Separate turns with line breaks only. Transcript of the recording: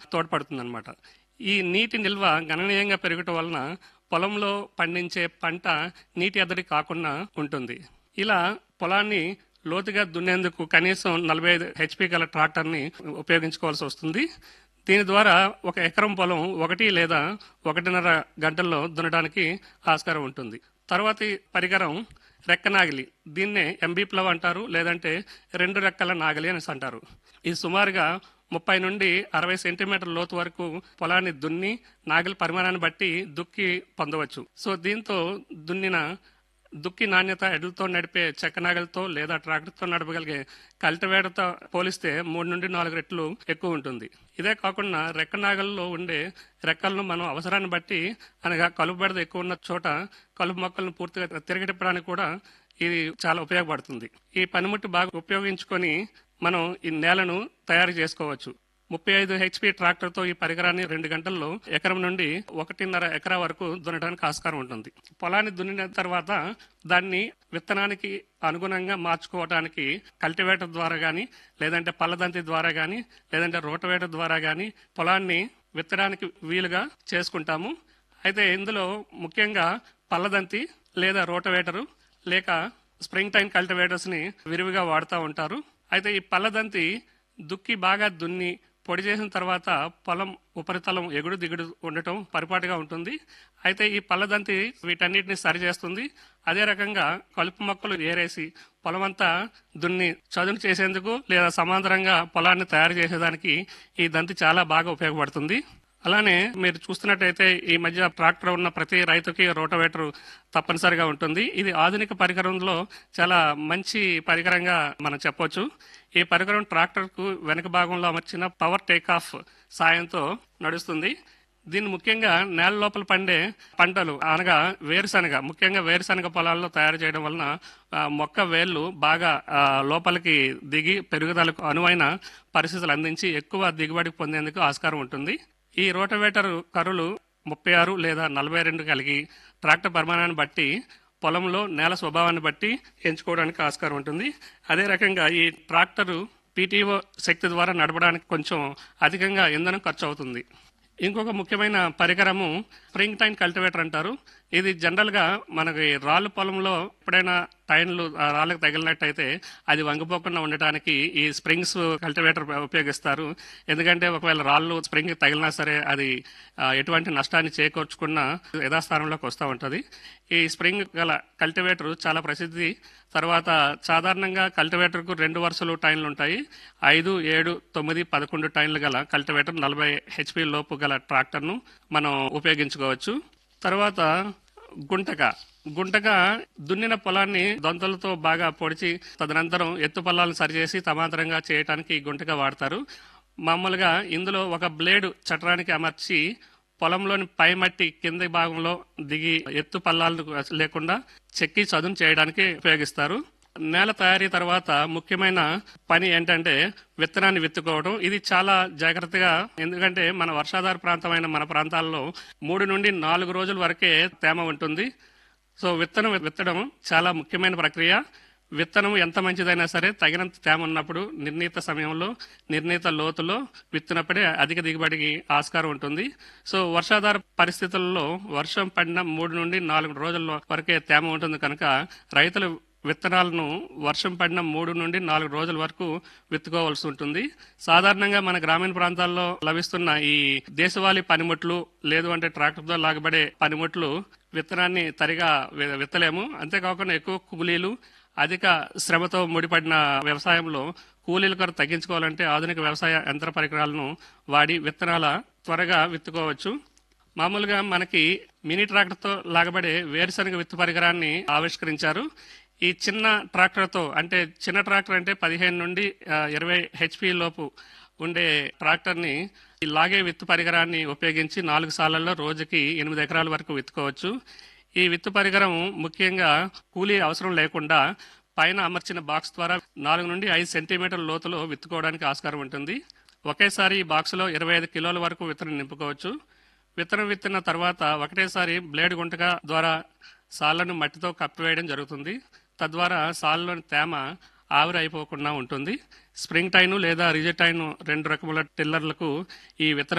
తోడ్పడుతుందన్నమాట ఈ నీటి నిల్వ గణనీయంగా పెరగటం వలన పొలంలో పండించే పంట నీటి ఎద్దడి కాకుండా ఉంటుంది ఇలా పొలాన్ని లోతుగా దున్నేందుకు కనీసం నలభై ఐదు హెచ్పి గల ట్రాక్టర్ని ఉపయోగించుకోవాల్సి వస్తుంది దీని ద్వారా ఒక ఎకరం పొలం ఒకటి లేదా ఒకటిన్నర గంటల్లో దున్నడానికి ఆస్కారం ఉంటుంది తర్వాతి పరికరం రెక్క నాగిలి దీన్నే ఎంబీ ప్లవ్ అంటారు లేదంటే రెండు రెక్కల నాగలి అని అంటారు ఇది సుమారుగా ముప్పై నుండి అరవై సెంటీమీటర్ లోతు వరకు పొలాన్ని దున్ని నాగలి పరిమాణాన్ని బట్టి దుక్కి పొందవచ్చు సో దీంతో దున్నిన దుక్కి నాణ్యత ఎడ్లతో నడిపే చెక్క నాగలతో లేదా ట్రాక్టర్తో నడపగలిగే కల్టివేటర్తో పోలిస్తే మూడు నుండి నాలుగు రెట్లు ఎక్కువ ఉంటుంది ఇదే కాకుండా రెక్క నాగల్లో ఉండే రెక్కలను మనం అవసరాన్ని బట్టి అనగా కలుపు బెడద ఎక్కువ ఉన్న చోట కలుపు మొక్కలను పూర్తిగా తిరగటిప్పడానికి కూడా ఇది చాలా ఉపయోగపడుతుంది ఈ పనిముట్టు బాగా ఉపయోగించుకొని మనం ఈ నేలను తయారు చేసుకోవచ్చు ముప్పై ఐదు హెచ్పి ట్రాక్టర్తో ఈ పరికరాన్ని రెండు గంటల్లో ఎకరం నుండి ఒకటిన్నర ఎకరా వరకు దున్నడానికి ఆస్కారం ఉంటుంది పొలాన్ని దున్నిన తర్వాత దాన్ని విత్తనానికి అనుగుణంగా మార్చుకోవడానికి కల్టివేటర్ ద్వారా కానీ లేదంటే పల్లదంతి ద్వారా కానీ లేదంటే రోటవేటర్ ద్వారా కానీ పొలాన్ని విత్తడానికి వీలుగా చేసుకుంటాము అయితే ఇందులో ముఖ్యంగా పల్లదంతి లేదా రోటవేటరు లేక స్ప్రింగ్ టైం కల్టివేటర్స్ని విరివిగా వాడుతూ ఉంటారు అయితే ఈ పల్లదంతి దుక్కి బాగా దున్ని పొడి చేసిన తర్వాత పొలం ఉపరితలం ఎగుడు దిగుడు ఉండటం పరిపాటిగా ఉంటుంది అయితే ఈ పల్లదంతి వీటన్నిటిని సరిచేస్తుంది అదే రకంగా కలుపు మొక్కలు ఏరేసి పొలమంతా దున్ని చదును చేసేందుకు లేదా సమాంతరంగా పొలాన్ని తయారు చేసేదానికి ఈ దంతి చాలా బాగా ఉపయోగపడుతుంది అలానే మీరు చూస్తున్నట్టయితే ఈ మధ్య ట్రాక్టర్ ఉన్న ప్రతి రైతుకి రోటవేటర్ తప్పనిసరిగా ఉంటుంది ఇది ఆధునిక పరికరంలో చాలా మంచి పరికరంగా మనం చెప్పొచ్చు ఈ పరికరం ట్రాక్టర్కు వెనక భాగంలో అమర్చిన పవర్ టేక్ ఆఫ్ సాయంతో నడుస్తుంది దీన్ని ముఖ్యంగా నేల లోపల పండే పంటలు అనగా వేరుశనగ ముఖ్యంగా వేరుశనగ పొలాల్లో తయారు చేయడం వలన ఆ, మొక్క వేళ్ళు బాగా ఆ, లోపలికి దిగి పెరుగుదలకు అనువైన పరిస్థితులు అందించి ఎక్కువ దిగుబడి పొందేందుకు ఆస్కారం ఉంటుంది ఈ రోటవేటర్ కర్రులు ముప్పై ఆరు లేదా నలభై రెండు కలిగి ట్రాక్టర్ పరిమాణాన్ని బట్టి పొలంలో నేల స్వభావాన్ని బట్టి ఎంచుకోవడానికి ఆస్కారం ఉంటుంది అదే రకంగా ఈ ట్రాక్టరు పీటీఓ శక్తి ద్వారా నడపడానికి కొంచెం అధికంగా ఇంధనం ఖర్చు అవుతుంది ఇంకొక ముఖ్యమైన పరికరము స్ప్రింగ్ టైన్ కల్టివేటర్ అంటారు ఇది జనరల్గా మనకి రాళ్ళు పొలంలో ఎప్పుడైనా టైన్లు ఆ రాళ్ళకు తగిలినట్టయితే అది వంగిపోకుండా ఉండటానికి ఈ స్ప్రింగ్స్ కల్టివేటర్ ఉపయోగిస్తారు ఎందుకంటే ఒకవేళ రాళ్ళు స్ప్రింగ్ తగిలినా సరే అది ఆ, ఎటువంటి నష్టాన్ని చేకూర్చకుండా యథాస్థానంలోకి వస్తూ ఉంటుంది ఈ స్ప్రింగ్ గల కల్టివేటర్ చాలా ప్రసిద్ధి తర్వాత సాధారణంగా కల్టివేటర్కు రెండు వరుసలు టైన్లు ఉంటాయి ఐదు ఏడు తొమ్మిది పదకొండు టైన్లు గల కల్టివేటర్ నలభై హెచ్పి లోపు గల ట్రాక్టర్ను మనం ఉపయోగించుకోవచ్చు తర్వాత గుంటక గుంటక దున్నిన పొలాన్ని దొంతలతో బాగా పొడిచి తదనంతరం ఎత్తు పొలాలను సరిచేసి సమాంతరంగా చేయడానికి ఈ గుంటక వాడతారు మామూలుగా ఇందులో ఒక బ్లేడ్ చట్రానికి అమర్చి పొలంలోని పై మట్టి కింది భాగంలో దిగి ఎత్తు పల్లాలు లేకుండా చెక్కి చదును చేయడానికి ఉపయోగిస్తారు నేల తయారీ తర్వాత ముఖ్యమైన పని ఏంటంటే విత్తనాన్ని విత్తుకోవడం ఇది చాలా జాగ్రత్తగా ఎందుకంటే మన వర్షాధార ప్రాంతమైన మన ప్రాంతాల్లో మూడు నుండి నాలుగు రోజుల వరకే తేమ ఉంటుంది సో విత్తనం విత్తడం చాలా ముఖ్యమైన ప్రక్రియ విత్తనం ఎంత మంచిదైనా సరే తగినంత తేమ ఉన్నప్పుడు నిర్ణీత సమయంలో నిర్ణీత లోతులో విత్తినప్పుడే అధిక దిగుబడికి ఆస్కారం ఉంటుంది సో వర్షాధార పరిస్థితుల్లో వర్షం పడిన మూడు నుండి నాలుగు రోజుల వరకే తేమ ఉంటుంది కనుక రైతులు విత్తనాలను వర్షం పడిన మూడు నుండి నాలుగు రోజుల వరకు విత్తుకోవాల్సి ఉంటుంది సాధారణంగా మన గ్రామీణ ప్రాంతాల్లో లభిస్తున్న ఈ దేశవాళీ పనిముట్లు లేదు అంటే ట్రాక్టర్తో లాగబడే పనిముట్లు విత్తనాన్ని తరిగా వి- విత్తలేము అంతేకాకుండా ఎక్కువ కూలీలు అధిక శ్రమతో ముడిపడిన వ్యవసాయంలో కూలీల కొర తగ్గించుకోవాలంటే ఆధునిక వ్యవసాయ యంత్ర పరికరాలను వాడి విత్తనాల త్వరగా విత్తుకోవచ్చు మామూలుగా మనకి మినీ ట్రాక్టర్తో లాగబడే వేరుశనగ విత్తు పరికరాన్ని ఆవిష్కరించారు ఈ చిన్న ట్రాక్టర్తో అంటే చిన్న ట్రాక్టర్ అంటే పదిహేను నుండి ఆ, ఇరవై హెచ్పి లోపు ఉండే ట్రాక్టర్ని ఈ లాగే విత్తు పరికరాన్ని ఉపయోగించి నాలుగు సార్లలో రోజుకి ఎనిమిది ఎకరాల వరకు విత్తుకోవచ్చు ఈ విత్తు పరికరం ముఖ్యంగా కూలీ అవసరం లేకుండా పైన అమర్చిన బాక్స్ ద్వారా నాలుగు నుండి ఐదు సెంటీమీటర్ల లోతులో విత్తుకోవడానికి ఆస్కారం ఉంటుంది ఒకేసారి ఈ బాక్సులో ఇరవై ఐదు కిలోల వరకు విత్తనం నింపుకోవచ్చు విత్తనం విత్తిన తర్వాత ఒకటేసారి బ్లేడ్ గుంటక ద్వారా సాళ్లను మట్టితో కప్పివేయడం జరుగుతుంది తద్వారా సాల్లోని తేమ ఆవిరి అయిపోకుండా ఉంటుంది స్ప్రింగ్ టైను లేదా రిజిటైన్ రెండు రకముల టిల్లర్లకు ఈ విత్తనం